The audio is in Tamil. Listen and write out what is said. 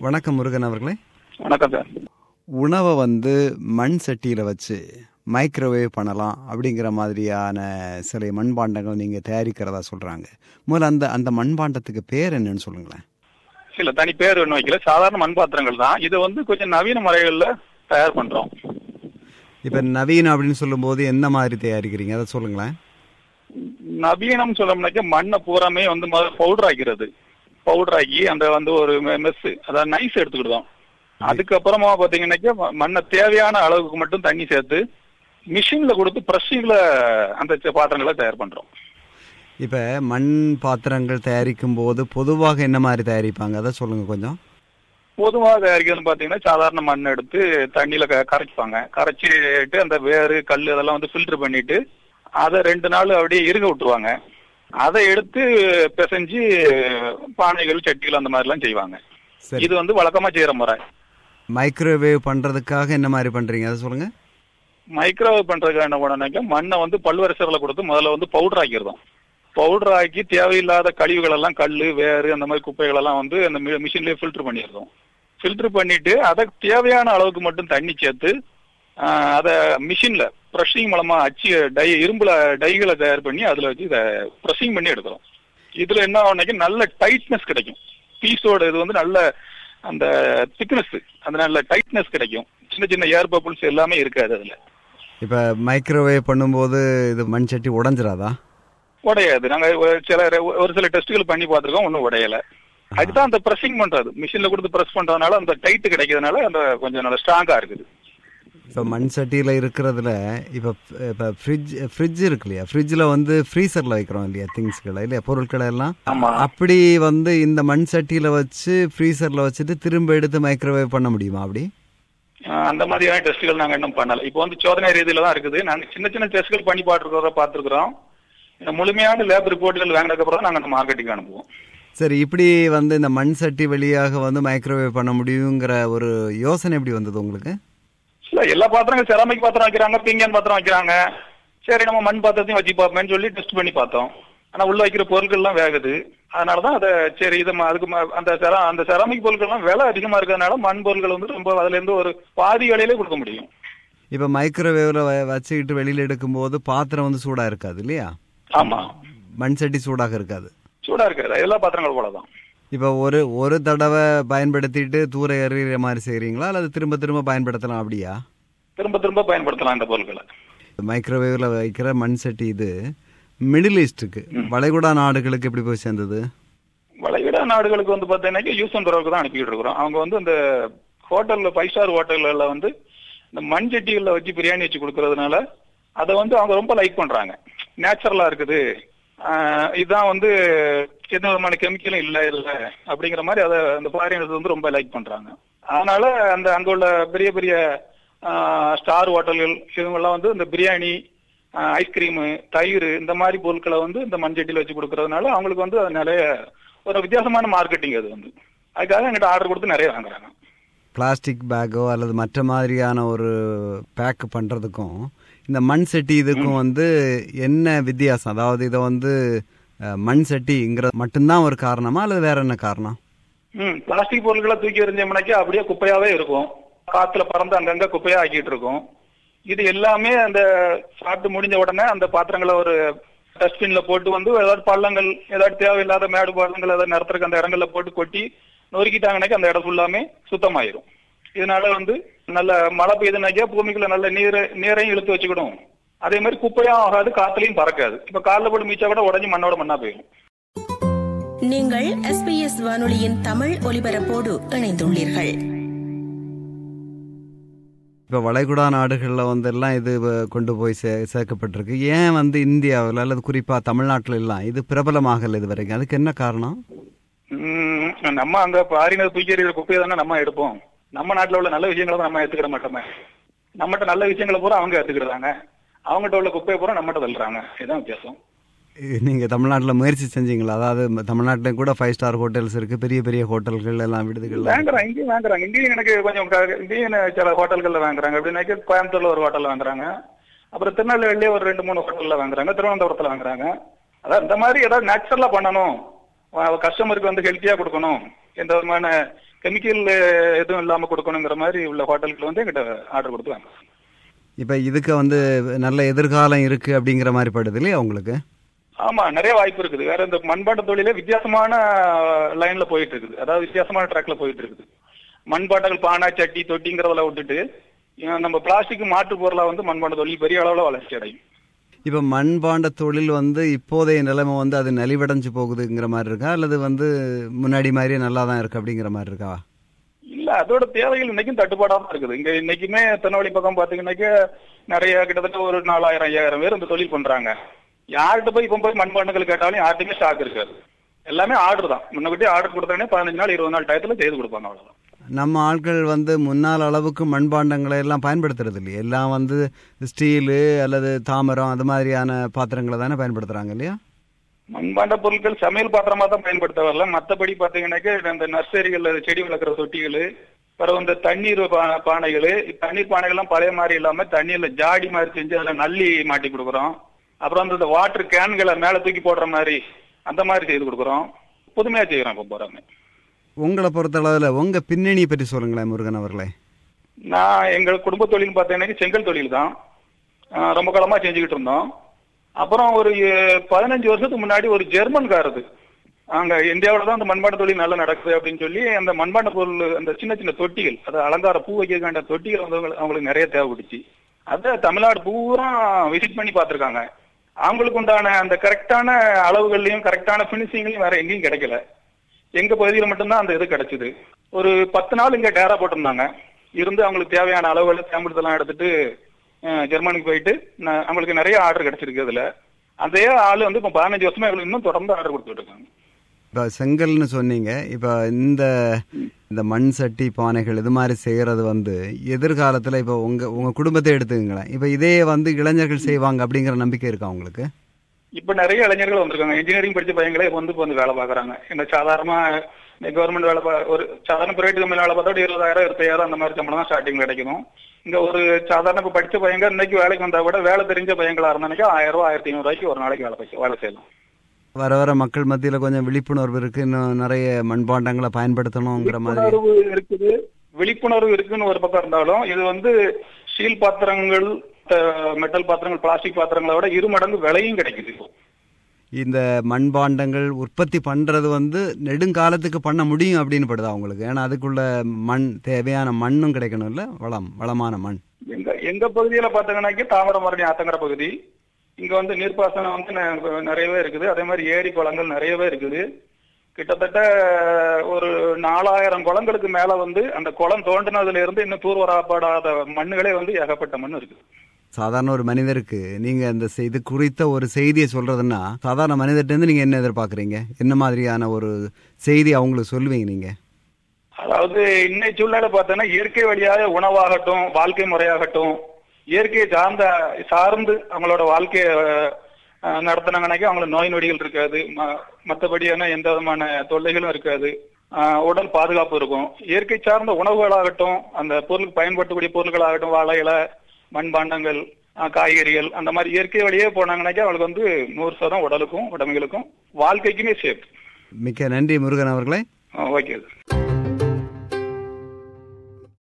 வணக்கம் முருகன் அவர்களே வணக்கம் சார் உணவை வந்து மண் சட்டியில் வச்சு மைக்ரோவேவ் பண்ணலாம் அப்படிங்கிற மாதிரியான சில மண்பாண்டங்கள் நீங்கள் தயாரிக்கிறதா சொல்கிறாங்க முதல்ல அந்த அந்த மண்பாண்டத்துக்கு பேர் என்னன்னு சொல்லுங்களேன் இல்ல தனி பேர் ஒன்றும் வைக்கல சாதாரண மண் பாத்திரங்கள் தான் இது வந்து கொஞ்சம் நவீன முறைகள்ல தயார் பண்றோம் இப்போ நவீனம் அப்படின்னு சொல்லும்போது என்ன மாதிரி தயாரிக்கிறீங்க அதை சொல்லுங்களேன் நவீனம் சொல்லணும்னாக்க மண்ணை பூராமே வந்து முதல்ல பவுடர் ஆக்கிறது பவுடர் ஆக்கி அந்த வந்து ஒரு மெஸ் அதாவது நைஸ் எடுத்துக்கிடுவோம் அதுக்கப்புறமா பாத்தீங்கன்னாக்கா ம- மண்ணை தேவையான அளவுக்கு மட்டும் தண்ணி சேர்த்து மிஷின்ல கொடுத்து ப்ரெஷிங்ல அந்த ச- பாத்திரங்களை தயார் பண்றோம் இப்போ மண் பாத்திரங்கள் தயாரிக்கும் போது பொதுவாக என்ன மாதிரி தயாரிப்பாங்க அதை சொல்லுங்கள் கொஞ்சம் பொதுவாக தயாரிக்கிறது பாத்தீங்கன்னா சாதாரண மண் எடுத்து தண்ணியில க- கரைச்சுப்பாங்க கரைச்சிட்டு அந்த வேறு கல் அதெல்லாம் வந்து ஃபில்டர் பண்ணிட்டு அதை ரெண்டு நாள் அப்படியே இருக விட்டுருவாங்க அதை எடுத்து பிசைஞ்சு பானைகள் சட்டிகள் அந்த மாதிரிலாம் செய்வாங்க சரி இது வந்து வழக்கமா செய்யற முறை மைக்ரோவேவ் பண்ணுறதுக்காக என்ன மாதிரி பண்ணுறீங்க அதை சொல்லுங்கள் மைக்ரோவேவ் பண்றதுக்கு என்ன பண்ணனாக்கா மண்ணை வந்து பல்வரிசைகளை கொடுத்து முதல்ல வந்து பவுடர் ஆக்கிடுறோம் பவுடர் ஆக்கி தேவையில்லாத கழிவுகள் எல்லாம் கல் வேறு அந்த மாதிரி குப்பைகள் எல்லாம் வந்து அந்த மிஷின்லயே ஃபில்டர் பண்ணிடுறோம் ஃபில்டர் பண்ணிட்டு அதை தேவையான அளவுக்கு மட்டும் தண்ணி சேர்த்து ஆஹ், அதை மிஷின்ல ப்ரஷிங் மூலமா அச்சு டை இரும்புல டைகளை தயார் பண்ணி அதுல வச்சு இதை ப்ரஷிங் பண்ணி எடுக்கிறோம் இதுல என்ன ஆகும்னாக்கா நல்ல டைட்னஸ் கிடைக்கும் பீஸோட இது வந்து நல்ல அந்த திக்னஸ் அந்த நல்ல டைட்னஸ் கிடைக்கும் சின்ன சின்ன ஏர் பப்புள்ஸ் எல்லாமே இருக்காது அதுல இப்போ மைக்ரோவேவ் பண்ணும்போது இது மண் சட்டி உடஞ்சிராதா உடையாது நாங்க ஒரு சில ஒரு சில டெஸ்ட்கள் பண்ணி பார்த்திருக்கோம் ஒன்றும் உடையல அதுதான் அந்த ப்ரெஸ்ஸிங் பண்றது மிஷின்ல கொடுத்து ப்ரெஸ் பண்றதுனால அந்த டைட் கிடைக்கிறதுனால அந்த கொஞ்சம் நல்ல ஸ்ட்ராங்கா இருக்குது இப்போ மண் சட்டியில் இருக்கிறதுல இப்போ இப்போ ஃப்ரிட்ஜ் ஃப்ரிட்ஜ் இருக்கு இல்லையா ஃப்ரிட்ஜில் வந்து ஃப்ரீசரில் வைக்கிறோம் இல்லையா திங்ஸ்களை இல்லையா பொருட்களை எல்லாம் ஆமா அப்படி வந்து இந்த மண் சட்டியில் வச்சு ஃப்ரீசரில் வச்சுட்டு திரும்ப எடுத்து மைக்ரோவேவ் பண்ண முடியுமா அப்படி அஹ் அந்த மாதிரியான டெஸ்ட்கள் நாங்க இன்னும் பண்ணல இப்போ வந்து சோதனை ரீதியில தான் இருக்குது நாங்க சின்ன சின்ன டெஸ்ட்கள் பண்ணி பார்த்துருக்கிறத பார்த்துருக்குறோம் இந்த முழுமையான லேப் ரிப்போர்ட்டுகள் வாங்கினதுக்கு அப்புறம் தான் நாங்க அந்த மார்க்கெட்டிங் அனுப்புவோம் சரி இப்படி வந்து இந்த மண் சட்டி வழியாக வந்து மைக்ரோவேவ் பண்ண முடியுங்கிற ஒரு யோசனை எப்படி வந்தது உங்களுக்கு இல்ல எல்லா பாத்திரங்கள் செராமிக் பாத்திரம் வைக்கிறாங்க பீங்கான் பாத்திரம் வைக்கிறாங்க சரி நம்ம மண் பாத்திரத்தையும் வச்சு பார்ப்போம்னு சொல்லி டெஸ்ட் பண்ணி பார்த்தோம் ஆனா உள்ள வைக்கிற பொருட்கள் எல்லாம் வேகுது அதனாலதான் அதை சரி இது ம- அதுக்கு ம- அந்த செரா அந்த செராமிக் பொருட்கள் எல்லாம் விலை அதிகமா இருக்கிறதுனால மண் பொருட்கள் வந்து ரொம்ப அதுல இருந்து ஒரு பாதி விலையிலே கொடுக்க முடியும் இப்போ மைக்ரோவேவில் வச்சுக்கிட்டு வெளியில் எடுக்கும்போது பாத்திரம் வந்து சூடாக இருக்காது இல்லையா ஆமா மண் சட்டி சூடாக இருக்காது சூடா இருக்காது எல்லா பாத்திரங்கள் போலதான் இப்போ ஒரு ஒரு தடவை பயன்படுத்திட்டு தூர எறிகிற மாதிரி செய்கிறீங்களா அல்லது திரும்ப திரும்ப பயன்படுத்தலாம் அப்படியா திரும்ப திரும்ப பயன்படுத்தலாம் இந்த பொருட்களை மைக்ரோவேவில் வைக்கிற மண் சட்டி இது மிடில் ஈஸ்ட்டுக்கு வளைகுடா நாடுகளுக்கு எப்படி போய் சேர்ந்தது வளைகுடா நாடுகளுக்கு வந்து பார்த்தீங்கன்னா யூஸ் பண்றவருக்கு தான் அனுப்பிக்கிட்டு இருக்கிறோம் அவங்க வந்து இந்த ஹோட்டல்ல ஃபைவ் ஸ்டார் ஹோட்டல்ல வந்து இந்த மண் சட்டிகள்ல வச்சு பிரியாணி வச்சு கொடுக்கறதுனால அதை வந்து அவங்க ரொம்ப லைக் பண்றாங்க நேச்சுரலா இருக்குது ஆஹ் இதுதான் வந்து எந்த விதமான கெமிக்கலும் இல்ல இல்ல அப்படிங்கிற மாதிரி அதை அந்த ஃபாரினர்ஸ் வந்து ரொம்ப லைக் பண்றாங்க அதனால அந்த அங்க உள்ள பெரிய பெரிய ஸ்டார் ஹோட்டல்கள் இவங்கெல்லாம் வந்து இந்த பிரியாணி ஐஸ்கிரீமு தயிர் இந்த மாதிரி பொருட்களை வந்து இந்த மண்சட்டியில் வச்சு கொடுக்கறதுனால அவங்களுக்கு வந்து அது நிறைய ஒரு வித்தியாசமான மார்க்கெட்டிங் அது வந்து அதுக்காக எங்கிட்ட ஆர்டர் கொடுத்து நிறைய வாங்குறாங்க பிளாஸ்டிக் பேக்கோ அல்லது மற்ற மாதிரியான ஒரு பேக் பண்ணுறதுக்கும் இந்த மண் சட்டி இதுக்கும் வந்து என்ன வித்தியாசம் அதாவது இதை வந்து அஹ், மண் சட்டிங்கிற மட்டும்தான் ஒரு காரணமா அல்லது வேற என்ன காரணம் ம் பிளாஸ்டிக் பொருட்களை தூக்கி எறிஞ்சோம்னாக்கா அப்படியே குப்பையாவே இருக்கும் காத்துல பறந்து அங்கங்க குப்பையா ஆக்கிட்டு இருக்கும் இது எல்லாமே அந்த சாப்பிட்டு முடிஞ்ச உடனே அந்த பாத்திரங்களை ஒரு டஸ்ட்பின்ல போட்டு வந்து ஏதாவது பள்ளங்கள் ஏதாவது தேவையில்லாத மேடு பள்ளங்கள் ஏதாவது நிறத்துறதுக்கு அந்த இடங்கள்ல போட்டு கொட்டி நொறுக்கிட்டாங்கனாக்கா அந்த இடம் ஃபுல்லாமே சுத்தமாயிரும் இதனால வந்து நல்ல மழை பெய்யுதுனாக்கா பூமிக்குள்ள நல்ல நீரை நீரையும் இழுத்து வச்சுக்கிடும் அதே மாதிரி குப்பையும் ஆகாது காத்துலயும் பறக்காது இப்ப காலில் போட்டு மீச்சா கூட உடஞ்சி மண்ணோட மண்ணா போயிடும் நீங்கள் எஸ்பிஎஸ் வானொலியின் தமிழ் ஒலிபரப்போடு இணைந்துள்ளீர்கள் இப்போ வளைகுடா நாடுகளில் வந்து எல்லாம் இது வ- கொண்டு போய் சே சேர்க்கப்பட்டிருக்கு ஏன் வந்து இந்தியாவில் அல்லது குறிப்பாக தமிழ்நாட்டில் எல்லாம் இது பிரபலமாகல இது வரைக்கும் அதுக்கு என்ன காரணம் உம் நம்ம அங்க பாரினர் தூக்கி எறிகிற குப்பையை தானே நம்ம எடுப்போம் நம்ம நாட்டுல உள்ள நல்ல விஷயங்களை தான் நம்ம எடுத்துக்கிட மாட்டோமே நம்மகிட்ட நல்ல விஷயங்களை பூரா அவங்க எடுத்துக்கிடுறாங்க அவங்ககிட்ட உள்ள குப்பையை பூரா நம்மகிட்ட தள்ளுறாங்க இதுதான் வித்தியாசம் நீங்கள் தமிழ்நாட்டில் முயற்சி செஞ்சீங்களா அதாவது தமிழ்நாட்டில் கூட ஃபைவ் ஸ்டார் ஹோட்டல்ஸ் இருக்குது பெரிய பெரிய ஹோட்டல்கள் எல்லாம் விடுதிகள் வாங்குறாங்க இங்கேயும் வாங்குறாங்க இங்கேயும் எனக்கு கொஞ்சம் க- இங்கேயும் சில ஹோட்டல்கள்ல வாங்குறாங்க அப்படின்னாக்க கோயம்புத்தூர்ல ஒரு ஹோட்டல்ல வாங்குறாங்க அப்புறம் திருநெல்வேலியே ஒரு ரெண்டு மூணு ஹோட்டல்ல வாங்குறாங்க திருவனந்தபுரத்துல வாங்குறாங்க அதான் இந்த மாதிரி ஏதாவது நேச்சுரலா பண்ணணும் கஸ்டமருக்கு வந்து ஹெல்த்தியா கொடுக்கணும் எந்த விதமான கெமிக்கல் எதுவும் இல்லாம கொடுக்கணுங்கிற மாதிரி உள்ள ஹோட்டல்கள் வந்து எங்கிட்ட ஆர்டர் கொடுத்துவாங்க இப்ப இதுக்கு வந்து நல்ல எதிர்காலம் இருக்கு அப்படிங்கிற மாதிரி படுது இல்லையா உங்களுக்கு ஆமா நிறைய வாய்ப்பு இருக்குது வேற இந்த மண்பாண்ட தொழிலே வித்தியாசமான லைன்ல போயிட்டு இருக்குது அதாவது வித்தியாசமான ட்ராக்ல போயிட்டு இருக்குது மண்பாண்டங்கள் பானை சட்டி தொட்டிங்கிறதுல விட்டுட்டு அஹ் நம்ம பிளாஸ்டிக் மாற்று பொருளா வந்து மண்பாண்ட தொழில் பெரிய அளவுல வளர்ச்சி அடையும் இப்ப மண்பாண்ட தொழில் வந்து இப்போதைய நிலைமை வந்து அது நலிவடைஞ்சு போகுதுங்கிற மாதிரி இருக்கா அல்லது வந்து முன்னாடி மாதிரியே நல்லா தான் இருக்கு அப்படிங்கிற மாதிரி இருக்கா இல்ல அதோட தேவைகள் இன்னைக்கும் தட்டுப்பாடா தான் இருக்குது இங்க இன்னைக்குமே திருநெல்வேலி பக்கம் பாத்தீங்கன்னாக்க நிறைய கிட்டத்தட்ட ஒரு நாலாயிரம் ஐயாயிரம் பேர் இந்த தொழில் பண்றாங்க யார்கிட்ட போய் இப்போ போய் மண்பாண்டங்கள் கேட்டாலும் யார்கிட்டயுமே ஸ்டாக் இருக்காது எல்லாமே ஆர்டர் தான் முன்னக்கூட்டி ஆர்டர் கொடுத்தாங்கன்னா பதினஞ்சு நாள் இருபது நாள் டயத்துல செய்து கொடுப்பாங்க அவ்வளவுதான் நம்ம ஆட்கள் வந்து முன்னாள் அளவுக்கு மண்பாண்டங்களை எல்லாம் பயன்படுத்துறது இல்லையா எல்லாம் வந்து ஸ்டீலு அல்லது தாமிரம் அது மாதிரியான பாத்திரங்களை தானே பயன்படுத்துறாங்க இல்லையா மண்பாண்ட பொருட்கள் சமையல் பாத்திரமா தான் பயன்படுத்த வரல மத்தபடி பாத்தீங்கன்னாக்க இந்த நர்சரிகள்ல செடி வளர்க்குற தொட்டிகள் பிறகு இந்த தண்ணீர் பா- பானைகள் தண்ணீர் பானைகள்லாம் பழைய மாதிரி இல்லாம தண்ணீர்ல ஜாடி மாதிரி செஞ்சு அதுல நல்லி மாட்டி கொடுக்குறோம் அப்புறம் வந்து இந்த வாட்டர் கேன்களை மேல தூக்கி போடுற மாதிரி அந்த மாதிரி செய்து கொடுக்குறோம் புதுமையா செய்யறோம் இப்போ போறாங்க உங்களை பொறுத்தளவுல உங்க பின்னணியை பற்றி சொல்லுங்களேன் முருகன் அவர்களே நான் எங்க குடும்ப தொழில் பார்த்தீங்கன்னா செங்கல் தொழில் தான் ஆஹ் ரொம்ப காலமா செஞ்சுக்கிட்டு இருந்தோம் அப்புறம் ஒரு அஹ், பதினஞ்சு வருஷத்துக்கு முன்னாடி ஒரு ஜெர்மன்காரது அங்க இந்தியாவில தான் அந்த மண்பாண்ட தொழில் நல்லா நடக்குது அப்படின்னு சொல்லி அந்த மண்பாண்ட பொருள் அந்த சின்ன சின்ன தொட்டிகள் அது அலங்கார பூ வைக்க வேண்டிய தொட்டிகள் வந்து அவங்களுக்கு- அவங்களுக்கு நிறைய தேவைப்பட்டுச்சு அதை தமிழ்நாடு பூரா விசிட் பண்ணி பார்த்திருக்காங்க அவங்களுக்கு உண்டான அந்த கரெக்டான அளவுகள்லயும் கரெக்டான பினிஷிங்லயும் வேற எங்கேயும் கிடைக்கல எங்க பகுதியில் மட்டும்தான் அந்த இது கிடைச்சது ஒரு பத்து நாள் இங்க டேரா போட்டிருந்தாங்க இருந்து அவங்களுக்கு தேவையான அளவுகள் சாம்பிள்ஸ் எல்லாம் எடுத்துட்டு அஹ், ஜெர்மனிக்கு போயிட்டு ந- அவங்களுக்கு நிறைய ஆர்டர் கிடைச்சிருக்கு அதுல அதே ஆள் வந்து இப்ப பதினஞ்சு வருஷமா இவங்களுக்கு இன்னும் தொடர்ந்து ஆர்டர் கொடுத்துட்டு இருக்காங்க இப்போ செங்கல்னு சொன்னீங்க இப்போ இந்த இந்த மண் சட்டி பானைகள் இது மாதிரி செய்யறது வந்து எதிர்காலத்தில் இப்போ உங்க உங்க குடும்பத்தை எடுத்துக்கங்களேன் இப்போ இதே வந்து இளைஞர்கள் செய்வாங்க அப்படிங்கிற நம்பிக்கை இருக்கா உங்களுக்கு இப்ப நிறைய இளைஞர்கள் வந்திருக்காங்க இன்ஜினியரிங் படிச்ச பையங்களே வந்து இப்ப வந்து வேலை பாக்குறாங்க இந்த சாதாரணமா கவர்மெண்ட் வேலை பா- ஒரு சாதாரண பிரைவேட் கம்பெனி வேலை பார்த்தா ஒரு இருபதாயிரம் இருபத்தாயிரம் அந்த மாதிரி சம்பளம் தான் ஸ்டார்டிங் கிடைக்கணும் இங்க ஒரு சாதாரண இப்ப படிச்ச பையங்க இன்னைக்கு வேலைக்கு வந்தா கூட வேலை தெரிஞ்ச பையங்களா இருந்தாங்க ஆயிரம் ரூபாய் ஆயிரத்தி ஐநூறு ரூபாய்க்கு ஒரு நாளைக்கு வேலை பார்க்க- வேலை செய்யலாம் வர வர மக்கள் மத்தியில் கொஞ்சம் விழிப்புணர்வு இருக்கு இன்னும் நிறைய மண்பாண்டங்களை பயன்படுத்தணுங்கிற மாதிரி விழிப்புணர்வு இருக்குது விழிப்புணர்வு இருக்குன்னு ஒரு பக்கம் இருந்தாலும் இது வந்து ஸ்டீல் பாத்திரங்கள் மெட்டல் பாத்திரங்கள் பிளாஸ்டிக் பாத்திரங்களை விட இரு மடங்கு விலையும் கிடைக்குது இப்போ இந்த மண்பாண்டங்கள் உற்பத்தி பண்றது வந்து நெடுங்காலத்துக்கு பண்ண முடியும் அப்படின்னு படுதா உங்களுக்கு ஏன்னா அதுக்குள்ள மண் தேவையான மண்ணும் கிடைக்கணும் இல்ல வளம் வளமான மண் எங்க எங்க பகுதியில பாத்தீங்கன்னாக்கி தாமிரபரணி ஆத்தங்கர பகுதி இங்க வந்து நீர்ப்பாசனம் வந்து நெ- நிறையவே இருக்குது அதே மாதிரி ஏரி குளங்கள் நிறையவே இருக்குது கிட்டத்தட்ட ஒரு நாலாயிரம் குளங்களுக்கு மேல வந்து அந்த குளம் தோண்டினதுல இருந்து இன்னும் தூர்வரப்படாத மண்ணுகளே வந்து ஏகப்பட்ட மண் இருக்குது சாதாரண ஒரு மனிதருக்கு நீங்க இந்த செ- இது குறித்த ஒரு செய்தியை சொல்றதுன்னா சாதாரண மனிதர்கிட்ட இருந்து நீங்க என்ன எதிர்பார்க்கறீங்க என்ன மாதிரியான ஒரு செய்தி அவங்களுக்கு சொல்லுவீங்க நீங்க அதாவது இன்னைக்கு சூழ்நிலை பார்த்தோன்னா இயற்கை வழியாக உணவாகட்டும் வாழ்க்கை முறையாகட்டும் இயற்கையை சார்ந்த சார்ந்து அவங்களோட வாழ்க்கையை அஹ், நடத்துனாங்கன்னாக்கா அவங்களுக்கு நோய் நொடிகள் இருக்காது ம- மத்தபடியான எந்த விதமான தொல்லைகளும் இருக்காது அஹ், உடல் பாதுகாப்பு இருக்கும் இயற்கை சார்ந்த உணவுகளாகட்டும் அந்த பொருளுக்கு பயன்படுத்தக்கூடிய பொருட்களாகட்டும் வாழை இலை மண்பாண்டங்கள் அஹ், காய்கறிகள் அந்த மாதிரி இயற்கை வழியே போனாங்கன்னாக்கா அவங்களுக்கு வந்து நூறு சதம் உடலுக்கும் உடமைகளுக்கும் வாழ்க்கைக்குமே சேஃப் மிக்க நன்றி முருகன் அவர்களே ஓகே